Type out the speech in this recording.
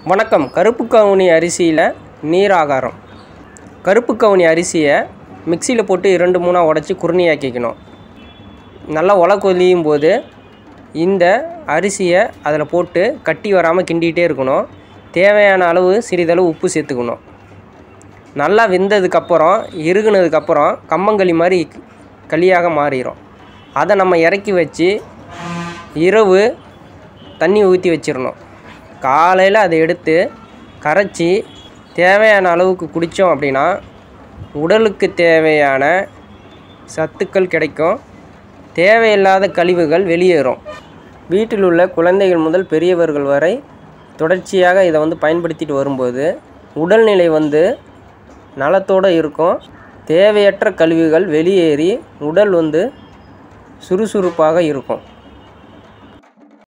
வணக்கம் கருப்பு கவுனி அரிசியில் நீர் ஆகாரம் கருப்பு கவுனி அரிசியை மிக்சியில் போட்டு இரண்டு மூணாக உடச்சி குருணியாக்கிக்கணும் நல்லா உல கொதியும் போது இந்த அரிசியை அதில் போட்டு கட்டி வராமல் கிண்டிகிட்டே இருக்கணும் தேவையான அளவு சிறிதளவு உப்பு சேர்த்துக்கணும் நல்லா வெந்ததுக்கப்புறம் இறுகுனதுக்கப்புறம் கம்மங்களி மாதிரி களியாக மாறிடும் அதை நம்ம இறக்கி வச்சு இரவு தண்ணி ஊற்றி வச்சிடணும் காலையில் அதை எடுத்து கரைச்சி தேவையான அளவுக்கு குடித்தோம் அப்படின்னா உடலுக்கு தேவையான சத்துக்கள் கிடைக்கும் தேவையில்லாத கழிவுகள் வெளியேறும் வீட்டில் உள்ள குழந்தைகள் முதல் பெரியவர்கள் வரை தொடர்ச்சியாக இதை வந்து பயன்படுத்திட்டு வரும்போது உடல்நிலை வந்து நலத்தோடு இருக்கும் தேவையற்ற கழிவுகள் வெளியேறி உடல் வந்து சுறுசுறுப்பாக இருக்கும்